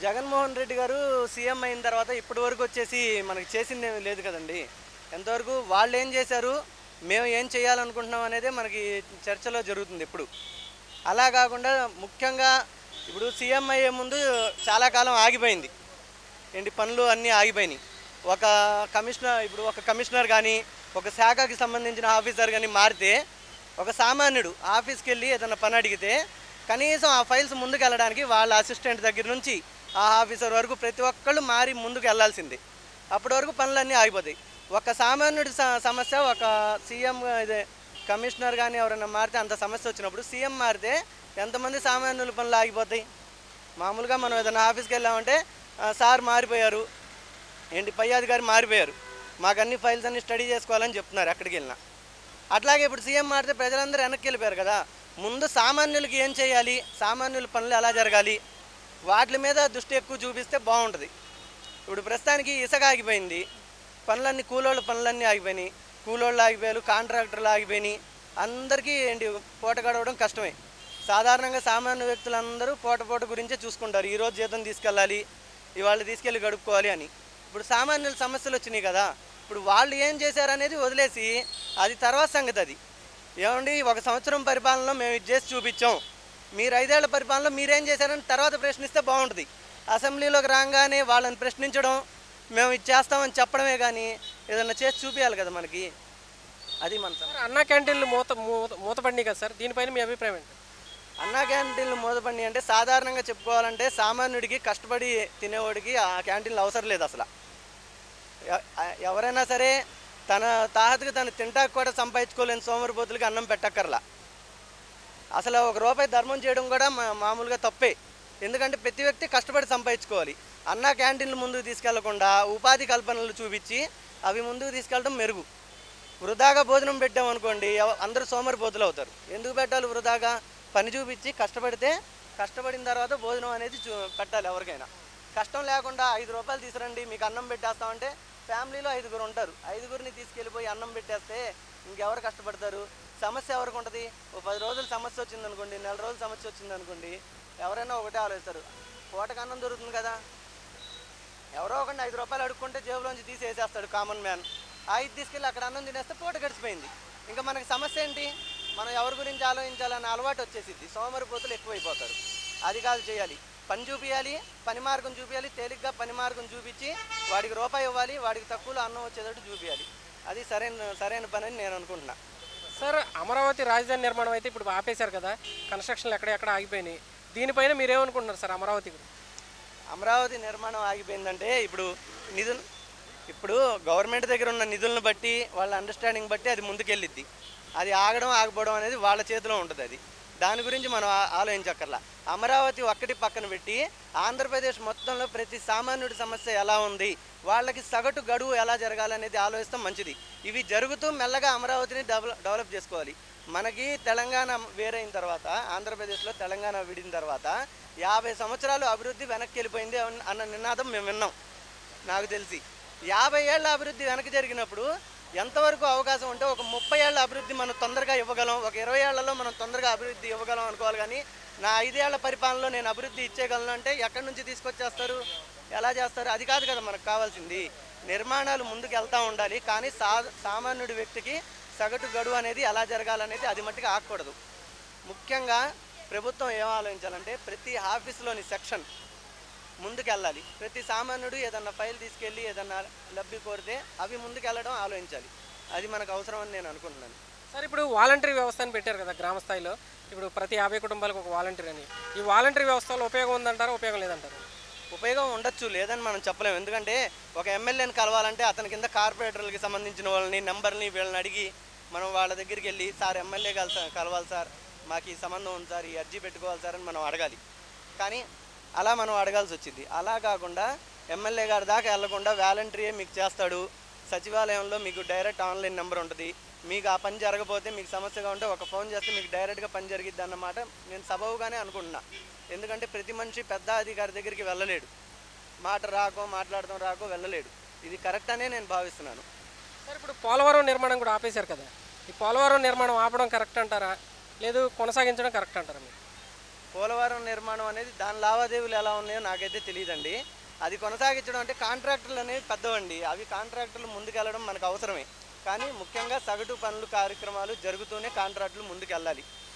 జగన్మోహన్ రెడ్డి గారు సీఎం అయిన తర్వాత ఇప్పటి వరకు వచ్చేసి మనకి చేసింది ఏమీ లేదు కదండి ఎంతవరకు వాళ్ళు ఏం చేశారు మేము ఏం చేయాలనుకుంటున్నాం అనేది మనకి చర్చలో జరుగుతుంది ఇప్పుడు అలా కాకుండా ముఖ్యంగా ఇప్పుడు సీఎం అయ్యే ముందు చాలా కాలం ఆగిపోయింది ఏంటి పనులు అన్నీ ఆగిపోయినాయి ఒక కమిషనర్ ఇప్పుడు ఒక కమిషనర్ కానీ ఒక శాఖకి సంబంధించిన ఆఫీసర్ కానీ మారితే ఒక సామాన్యుడు ఆఫీస్కి వెళ్ళి ఏదైనా పని అడిగితే కనీసం ఆ ఫైల్స్ ముందుకు వెళ్ళడానికి వాళ్ళ అసిస్టెంట్ దగ్గర నుంచి ఆ ఆఫీసర్ వరకు ప్రతి ఒక్కళ్ళు మారి ముందుకు వెళ్ళాల్సిందే అప్పటి వరకు పనులన్నీ ఆగిపోతాయి ఒక సామాన్యుడి స- సమస్య ఒక సీఎం ఇదే కమిషనర్ కానీ ఎవరైనా మారితే అంత సమస్య వచ్చినప్పుడు సీఎం మారితే ఎంతమంది సామాన్యుల పనులు ఆగిపోతాయి మామూలుగా మనం ఏదైనా ఆఫీస్కి వెళ్ళామంటే "ఆ, సార్ మారిపోయారు ఏంటి పై అధికారి మారిపోయారు మాకు అన్ని ఫైల్స్ అన్ని స్టడీ చేసుకోవాలని చెప్తున్నారు ఎక్కడికి వెళ్ళినా అట్లాగే ఇప్పుడు సీఎం మారితే ప్రజలందరూ వెనక్కి వెళ్ళిపోయారు కదా ముందు సామాన్యులకి ఏం చేయాలి సామాన్యుల పనులు ఎలా జరగాలి వాటి మీద దృష్టి ఎక్కువ చూపిస్తే బాగుంటుంది ఇప్పుడు ప్రస్తుతానికి ఇసుక ఆగిపోయింది పనులన్నీ కూలోళ్ళ పనులన్నీ ఆగిపోయినాయి కూలోళ్ళు ఆగిపోయారు కాంట్రాక్టర్లు ఆగిపోయినాయి అందరికీ ఏంటి పూట గడవడం కష్టమే సాధారణంగా సామాన్య వ్యక్తులందరూ పూట పూట గురించే చూసుకుంటారు ఈరోజు జీతం తీసుకెళ్ళాలి ఇవాళ తీసుకెళ్ళి గడుపుకోవాలి అని ఇప్పుడు సామాన్యుల సమస్యలు వచ్చినాయి కదా ఇప్పుడు వాళ్ళు ఏం చేశారనేది వదిలేసి అది తర్వాత సంగతి అది ఏమండి ఒక సంవత్సరం పరిపాలనలో మేము ఇది చేసి చూపించాం మీరు ఐదేళ్ల పరిపాలనలో మీరేం చేశారని తర్వాత ప్రశ్నిస్తే బాగుంటుంది అసెంబ్లీలోకి రాగానే వాళ్ళని ప్రశ్నించడం మేము ఇది చేస్తామని చెప్పడమే కానీ ఏదైనా చేసి చూపించాలి కదా మనకి అది మన సమస్య. సార్ అన్నా క్యాంటీన్లు మూత మూత మూతపడినాయి కదా సార్ దీనిపైన మీ అభిప్రాయం ఏంటి అన్నా క్యాంటీన్లు మూతపడి అంటే సాధారణంగా చెప్పుకోవాలంటే సామాన్యుడికి కష్టపడి తినేవాడికి ఆ క్యాంటీన్లు అవసరం లేదు అసలు ఎ- ఎవరైనా సరే తన తాహతకి తను తింటాక కూడా సంపాదించుకోలేని సోమరిపోతులకి అన్నం పెట్టక్కర్లా అసలు ఒక రూపాయి ధర్మం చేయడం కూడా మా- మామూలుగా తప్పే ఎందుకంటే ప్రతి వ్యక్తి కష్టపడి సంపాదించుకోవాలి అన్న క్యాంటీన్లు ముందుకు తీసుకెళ్లకుండా ఉపాధి కల్పనలు చూపించి అవి ముందుకు తీసుకెళ్ళడం మెరుగు వృధాగా భోజనం పెట్టామనుకోండి ఎవ- అందరూ సోమరిపోతులు అవుతారు ఎందుకు పెట్టాలి వృధాగా పని చూపించి కష్టపడితే కష్టపడిన తర్వాత భోజనం అనేది చూ పెట్టాలి ఎవరికైనా కష్టం లేకుండా ఐదు రూపాయలు తీసురండి మీకు అన్నం పెట్టేస్తామంటే ఫ్యామిలీలో ఐదుగురు ఉంటారు ఐదుగురిని తీసుకెళ్ళిపోయి అన్నం పెట్టేస్తే ఇంకెవరు కష్టపడతారు సమస్య ఎవరికి ఉంటుంది ఓ పది రోజులు సమస్య వచ్చింది అనుకోండి నెల రోజులు సమస్య వచ్చింది అనుకోండి ఎవరైనా ఒకటే ఆలోచిస్తారు పూటకు అన్నం దొరుకుతుంది కదా ఎవరో ఒకటి ఐదు రూపాయలు అడుక్కుంటే జేబులోంచి తీసి వేసేస్తాడు కామన్ మ్యాన్ ఆ ఐదు తీసుకెళ్ళి అక్కడ అన్నం తినేస్తే పూట గడిచిపోయింది ఇంకా మనకి సమస్య ఏంటి మనం ఎవరి గురించి ఆలోచించాలన్న అలవాటు వచ్చేసిద్ది సోమరిపోతులు ఎక్కువైపోతారు అది కాదు చేయాలి పని చూపించాలి పని మార్గం చూపించాలి తేలిగ్గా పని మార్గం చూపించి వాడికి రూపాయి ఇవ్వాలి వాడికి తక్కువలో అన్నం వచ్చేటట్టు చూపించాలి అది సరైన సరైన పని అని నేను అనుకుంటున్నా సార్ అమరావతి రాజధాని నిర్మాణం అయితే ఇప్పుడు ఆపేశారు కదా కన్స్ట్రక్షన్లు ఎక్కడెక్కడ ఆగిపోయినాయి దీనిపైన మీరేమనుకుంటున్నారు సార్ అమరావతి గురించి అమరావతి నిర్మాణం ఆగిపోయిందంటే ఇప్పుడు నిధులు ఇప్పుడు గవర్నమెంట్ దగ్గర ఉన్న నిధులను బట్టి వాళ్ళ అండర్స్టాండింగ్ బట్టి అది ముందుకెళ్ళిద్ది అది ఆగడం ఆగిపోవడం అనేది వాళ్ళ చేతిలో ఉంటుంది అది దాని గురించి మనం ఆ- ఆలోచించక్కర్లా అమరావతి ఒక్కటి పక్కన పెట్టి ఆంధ్రప్రదేశ్ మొత్తంలో ప్రతి సామాన్యుడి సమస్య ఎలా ఉంది వాళ్ళకి సగటు గడువు ఎలా జరగాలనేది ఆలోచిస్తాం మంచిది ఇవి జరుగుతూ మెల్లగా అమరావతిని డెవలప్ డెవలప్ చేసుకోవాలి మనకి తెలంగాణ వేరైన తర్వాత ఆంధ్రప్రదేశ్లో తెలంగాణ విడిన తర్వాత యాభై సంవత్సరాలు అభివృద్ధి వెనక్కి వెళ్ళిపోయింది అన్న- అన్న నినాదం మేము విన్నాం నాకు తెలిసి యాభై ఏళ్ళ అభివృద్ధి వెనక్కి జరిగినప్పుడు ఎంతవరకు అవకాశం ఉంటే ఒక ముప్పై ఏళ్ళ అభివృద్ధి మనం తొందరగా ఇవ్వగలం ఒక ఇరవై ఏళ్లలో మనం తొందరగా అభివృద్ధి ఇవ్వగలం అనుకోవాలి కానీ నా ఐదేళ్ల పరిపాలనలో నేను అభివృద్ధి ఇచ్చేయగలను అంటే ఎక్కడి నుంచి తీసుకొచ్చేస్తారు ఎలా చేస్తారు అది కాదు కదా మనకు కావాల్సింది నిర్మాణాలు ముందుకు వెళ్తూ ఉండాలి కానీ సా సామాన్యుడి వ్యక్తికి సగటు గడువు అనేది ఎలా జరగాలనేది అది మట్టుకు ఆగకూడదు ముఖ్యంగా ప్రభుత్వం ఏం ఆలోచించాలంటే ప్రతి ఆఫీసులోని సెక్షన్ ముందుకెళ్ళాలి ప్రతి సామాన్యుడు ఏదన్నా ఫైల్ తీసుకెళ్ళి ఏదన్నా లబ్ధి కోరితే అవి ముందుకెళ్ళడం ఆలోచించాలి అది మనకు అవసరం అని నేను అనుకుంటున్నాను సార్ ఇప్పుడు వాలంటరీ వ్యవస్థను పెట్టారు కదా గ్రామ స్థాయిలో ఇప్పుడు ప్రతి యాభై కుటుంబాలకు ఒక వాలంటీర్ అని ఈ వాలంటరీ వ్యవస్థలో ఉపయోగం ఉందంటారా ఉపయోగం లేదంటారా ఉపయోగం ఉండొచ్చు లేదని మనం చెప్పలేము ఎందుకంటే ఒక ఎమ్మెల్యేని కలవాలంటే అతని కింద కార్పొరేటర్లకి సంబంధించిన వాళ్ళని నెంబర్ని వీళ్ళని అడిగి మనం వాళ్ళ దగ్గరికి వెళ్ళి సార్ ఎమ్మెల్యే కలిసా కలవాలి సార్ మాకు ఈ సంబంధం ఉంది సార్ ఈ అర్జీ పెట్టుకోవాలి సార్ అని మనం అడగాలి కానీ అలా మనం అడగాల్సి వచ్చింది అలా కాకుండా ఎమ్మెల్యే గారి దాకా వెళ్లకుండా వాలంటరీయే మీకు చేస్తాడు సచివాలయంలో మీకు డైరెక్ట్ ఆన్లైన్ నెంబర్ ఉంటుంది మీకు ఆ పని జరగకపోతే మీకు సమస్యగా ఉంటే ఒక ఫోన్ చేస్తే మీకు డైరెక్ట్గా పని జరిగిద్ది అన్నమాట నేను సబవుగానే అనుకుంటున్నా ఎందుకంటే ప్రతి మనిషి పెద్ద అధికారి దగ్గరికి వెళ్ళలేడు మాట రాకో మాట్లాడటం రాకో వెళ్ళలేడు ఇది కరెక్ట్ అనే నేను భావిస్తున్నాను సార్ ఇప్పుడు పోలవరం నిర్మాణం కూడా ఆపేశారు కదా ఈ పోలవరం నిర్మాణం ఆపడం కరెక్ట్ అంటారా లేదు కొనసాగించడం కరెక్ట్ అంటారా మీరు పోలవరం నిర్మాణం అనేది దాని లావాదేవీలు ఎలా ఉన్నాయో నాకైతే తెలియదండి అది కొనసాగించడం అంటే కాంట్రాక్టర్లు అనేవి పెద్దవండి అవి కాంట్రాక్టర్లు ముందుకెళ్ళడం మనకు అవసరమే కానీ ముఖ్యంగా సగటు పనులు కార్యక్రమాలు జరుగుతూనే కాంట్రాక్టులు ముందుకెళ్ళాలి